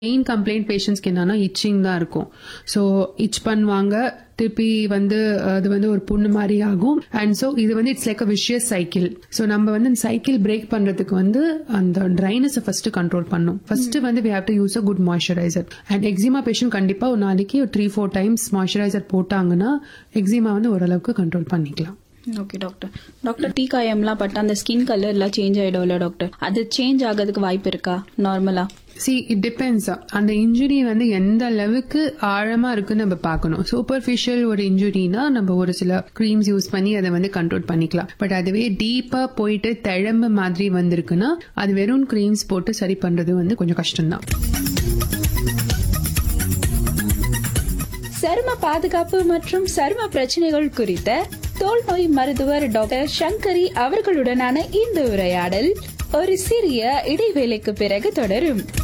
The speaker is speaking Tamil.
மெயின் கம்ப்ளைண்ட் பேஷண்ட்ஸ்க்கு என்னன்னா இச்சிங் தான் இருக்கும் ஸோ இச் பண்ணுவாங்க திருப்பி வந்து அது வந்து ஒரு புண்ணு மாதிரி ஆகும் அண்ட் ஸோ இது வந்து it's like a vicious cycle so நம்ம வந்து சைக்கிள் பிரேக் பண்றதுக்கு வந்து அந்த ட்ரைனஸை ஃபர்ஸ்ட் கண்ட்ரோல் பண்ணும் ஃபர்ஸ்ட் வந்து we have to use a good moisturiser and eczema patient கண்டிப்பா ஒரு நாளைக்கு ஒரு த்ரீ ஃபோர் டைம்ஸ் மாய்ஸ்சரைசர் போட்டாங்கன்னா எக்ஸிமா வந்து ஓரளவுக்கு கண்ட்ரோல் பண்ணிக்கலாம் ஓகே டாக்டர் டாக்டர் டீ காயம்லாம் பட்டு அந்த ஸ்கின் கலர் எல்லாம் சேஞ்ச் ஆயிடும்ல டாக்டர் அது சேஞ்ச் ஆகிறதுக்கு வாய்ப்பு இருக்கா நார்மலா சி இட் டிபெண்ட்ஸ் அந்த இன்ஜுரி வந்து எந்த அளவுக்கு ஆழமா இருக்குன்னு நம்ம பார்க்கணும் சூப்பர்ஃபிஷியல் ஒரு இன்ஜுரினா நம்ம ஒரு சில க்ரீம்ஸ் யூஸ் பண்ணி அதை வந்து கண்ட்ரோல் பண்ணிக்கலாம் பட் அதுவே டீப்பா போயிட்டு தழம்பு மாதிரி வந்திருக்குன்னா அது வெறும் க்ரீம்ஸ் போட்டு சரி பண்றது வந்து கொஞ்சம் கஷ்டம்தான் சரும பாதுகாப்பு மற்றும் சரும பிரச்சனைகள் குறித்த தோல் நோய் மருத்துவர் டாக்டர் சங்கரி அவர்களுடனான இந்த உரையாடல் ஒரு சிறிய இடைவேளைக்கு பிறகு தொடரும்